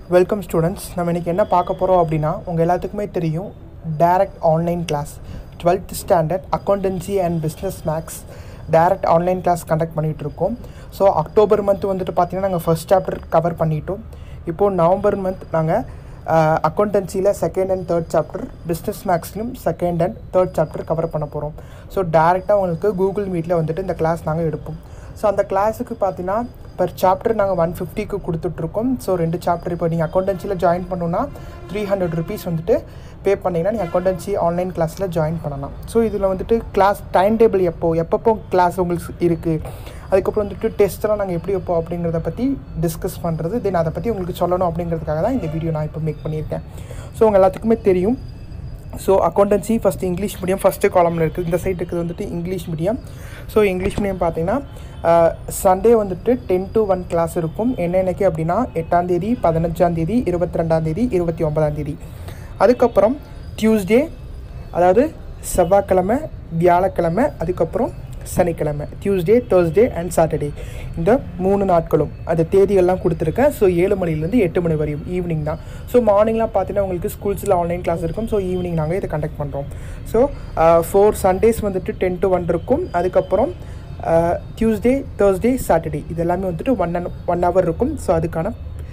welcome students நம்ம இன்றைக்கி என்ன பார்க்க போகிறோம் அப்படின்னா உங்கள் எல்லாத்துக்குமே தெரியும் direct online class twelfth standard accountancy and business maths direct online class conduct பண்ணிகிட்டு இருக்கோம் ஸோ அக்டோபர் மந்த் வந்துட்டு பார்த்திங்கன்னா நாங்கள் ஃபர்ஸ்ட் சாப்டர் கவர் பண்ணிட்டோம் இப்போது நவம்பர் மந்த் நாங்கள் அக்கௌண்டன்சியில் second and third chapter business மேக்ஸ்லையும் second and third chapter cover பண்ண போகிறோம் ஸோ டேரெக்டாக உங்களுக்கு கூகுள் மீட்டில் வந்துட்டு இந்த கிளாஸ் நாங்கள் எடுப்போம் ஸோ அந்த கிளாஸுக்கு பார்த்தீங்கன்னா பர் சாப்டர் நாங்கள் ஒன் ஃபிஃப்டிக்கு கொடுத்துட்ருக்கோம் ஸோ ரெண்டு சாப்டர் இப்போ நீங்கள் அக்கௌண்டன்சியில் ஜாயின் பண்ணணுன்னா த்ரீ ஹண்ட்ரட் ருபீஸ் வந்துட்டு பே பண்ணிங்கன்னா நீங்கள் அக்கௌண்டன்சி ஆன்லைன் கிளாஸில் ஜாயின் பண்ணலாம் ஸோ இதில் வந்துட்டு கிளாஸ் டைம் டேபிள் எப்போ எப்பப்போ கிளாஸ் உங்களுக்கு இருக்குது அதுக்கப்புறம் வந்துட்டு டெஸ்ட்டெல்லாம் நாங்கள் எப்படி வைப்போம் அப்படிங்கிறத பற்றி டிஸ்கஸ் பண்ணுறது தென் அதை பற்றி உங்களுக்கு சொல்லணும் அப்படிங்கிறதுக்காக தான் இந்த வீடியோ நான் இப்போ மேக் பண்ணியிருக்கேன் ஸோ உங்கள் எல்லாத்துக்குமே தெரியும் so accountancy first English medium first காலமில் இருக்குது இந்த சைட் இருக்குது வந்துட்டு English medium so English medium பார்த்தீங்கன்னா சண்டே வந்துட்டு டென் டு ஒன் கிளாஸ் இருக்கும் என்னென்னக்கு அப்படின்னா எட்டாந்தேதி பதினஞ்சாந்தேதி இருபத்தி ரெண்டாந்தேதி இருபத்தி ஒன்பதாந்தேதி அதுக்கப்புறம் டியூஸ்டே அதாவது செவ்வாய்க்கிழமை வியாழக்கிழமை அதுக்கப்புறம் சனிக்கிழமை டியூஸ்டே தேர்ஸ்டே அண்ட் சாட்டர்டே இந்த மூணு நாட்களும் அந்த தேதிகள்லாம் கொடுத்துருக்கேன் ஸோ ஏழு மணிலேருந்து எட்டு மணி வரையும் ஈவினிங் தான் ஸோ மார்னிங்லாம் பார்த்தீங்கன்னா உங்களுக்கு ஸ்கூல்ஸில் ஆன்லைன் கிளாஸ் இருக்கும் ஸோ ஈவினிங் நாங்கள் இதை கண்டக்ட் பண்ணுறோம் ஸோ ஃபோர் சண்டேஸ் வந்துட்டு டென் டு ஒன் இருக்கும் அதுக்கப்புறம் டியூஸ்டே தேர்ஸ்டே சாட்டர்டே இது எல்லாமே வந்துட்டு ஒன் அண்ட் ஒன் ஹவர் இருக்கும் ஸோ அதுக்கான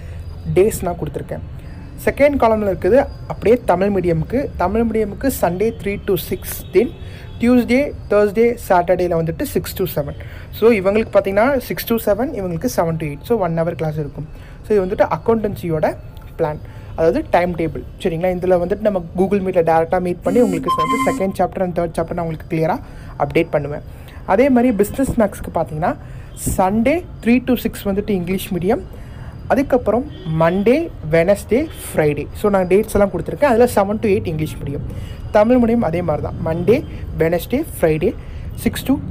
டேஸ் நான் கொடுத்துருக்கேன் செகண்ட் காலமில் இருக்குது அப்படியே தமிழ் மீடியமுக்கு தமிழ் மீடியமுக்கு Sunday three to six then Tuesday Thursday சாட்டர்டேயில் வந்துட்டு சிக்ஸ் டு செவன் ஸோ இவங்களுக்கு பார்த்தீங்கன்னா சிக்ஸ் டு செவன் இவங்களுக்கு seven to eight so one hour class இருக்கும் ஸோ இது வந்துட்டு அக்கௌண்டன்சியோட பிளான் அதாவது டைம் டேபிள் சரிங்களா இதில் வந்துட்டு நம்ம கூகுள் மீட்டில் டேரெக்டாக மீட் பண்ணி உங்களுக்கு வந்து second chapter and third chapter நான் உங்களுக்கு கிளியராக அப்டேட் பண்ணுவேன் அதே மாதிரி பிஸ்னஸ் மேக்ஸ்க்கு பார்த்தீங்கன்னா சண்டே த்ரீ டு சிக்ஸ் வந்துட்டு இங்கிலீஷ் மீடியம் அதுக்கப்புறம் மண்டே வெனஸ்டே ஃப்ரைடே ஸோ நான் டேட்ஸ் எல்லாம் கொடுத்துருக்கேன் அதில் seven to eight English medium Tamil medium அதே மாதிரி தான் Monday Wednesday Friday six to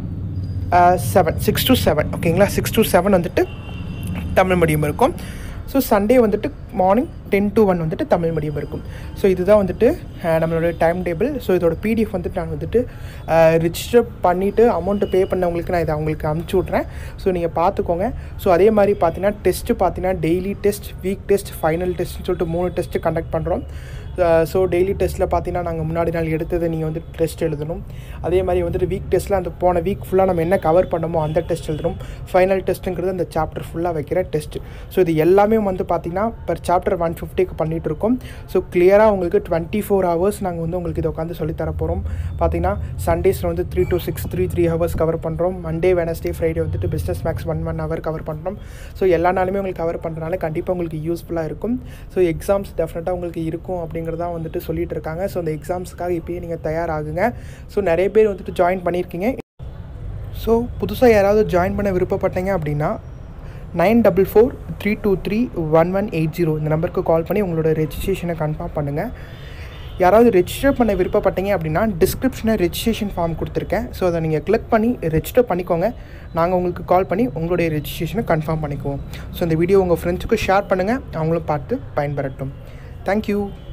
seven six to seven ஓகேங்களா சிக்ஸ் டு செவன் வந்துட்டு தமிழ் மீடியம் இருக்கும் ஸோ சண்டே வந்துட்டு மார்னிங் டென் டு ஒன் வந்துட்டு தமிழ் மீடியம் இருக்கும் ஸோ இதுதான் வந்துட்டு நம்மளோட டைம் டேபிள் ஸோ இதோட பிடிஎஃப் வந்துட்டு நான் வந்துட்டு ரிஜிஸ்டர் பண்ணிவிட்டு அமௌண்ட்டு பே பண்ணவங்களுக்கு நான் இதை அவங்களுக்கு அமுச்சு விட்றேன் ஸோ நீங்கள் பார்த்துக்கோங்க ஸோ அதே மாதிரி பார்த்தீங்கன்னா டெஸ்ட்டு பார்த்தீங்கன்னா daily test week test final டெஸ்ட்னு சொல்லிட்டு மூணு டெஸ்ட்டு கண்டக்ட் பண்ணுறோம் ஸோ டெய்லி டெஸ்ட்டில் பார்த்தீங்கன்னா நாங்கள் முன்னாடி நாள் எடுத்ததை நீங்கள் வந்து டெஸ்ட் எழுதணும் அதே மாதிரி வந்துட்டு வீக் டெஸ்ட்டில் அந்த போன வீக் ஃபுல்லாக நம்ம என்ன கவர் பண்ணமோ அந்த டெஸ்ட் எழுதணும் ஃபைனல் டெஸ்ட்டுங்கிறது அந்த சாப்டர் ஃபுல்லாக வைக்கிற டெஸ்ட் ஸோ இது எல்லாமே வந்து பார்த்திங்கன்னா பர் சாப்டர் ஒன் ஃபிஃப்டிக்கு பண்ணிகிட்டு இருக்கோம் ஸோ கிளியராக உங்களுக்கு டுவெண்ட்டி ஃபோர் ஹவர்ஸ் நாங்கள் வந்து உங்களுக்கு இதை உட்காந்து சொல்லித்தர போகிறோம் பார்த்தீங்கன்னா சண்டேஸில் வந்து three to six three three hours cover பண்ணுறோம் மண்டே வெனஸ்டே ஃப்ரைடே வந்துட்டு business maths one one hour cover பண்ணுறோம் ஸோ எல்லா நாளுமே உங்களுக்கு கவர் பண்ணுறனால கண்டிப்பாக உங்களுக்கு யூஸ்ஃபுல்லாக இருக்கும் ஸோ எக்ஸாம்ஸ் டெஃபினட்டாக உங்களுக்கு இருக்கும் அப்படிங்கிறதா வந்துட்டு சொல்லிட்டு இருக்காங்க ஸோ அந்த எக்ஸாம்ஸ்க்காக இப்போயே நீங்கள் தயாராகுங்க ஸோ நிறைய பேர் வந்துட்டு ஜாயின் பண்ணியிருக்கீங்க ஸோ புதுசாக யாராவது ஜாயின் பண்ண விருப்பப்பட்டீங்க அப்படின்னா nine double four three two three one one eight zero இந்த நம்பருக்கு கால் பண்ணி உங்களோட ரெஜிஸ்ட்ரேஷனை கன்ஃபார்ம் பண்ணுங்கள் யாராவது ரெஜிஸ்டர் பண்ண விருப்பப்பட்டீங்க அப்படின்னா டிஸ்கிரிப்ஷனில் ரெஜிஸ்ட்ரேஷன் ஃபார்ம் கொடுத்துருக்கேன் ஸோ அதை நீங்கள் கிளிக் பண்ணி ரெஜிஸ்டர் பண்ணிக்கோங்க நாங்கள் உங்களுக்கு கால் பண்ணி உங்களுடைய ரெஜிஸ்ட்ரேஷனை கன்ஃபார்ம் பண்ணிக்குவோம் ஸோ இந்த வீடியோ உங்கள் ஃப்ரெண்ட்ஸுக்கு ஷேர் பண்ணுங்கள் அவங்களும் பார்த்து பயன்பெறட்டும் தேங்க்யூ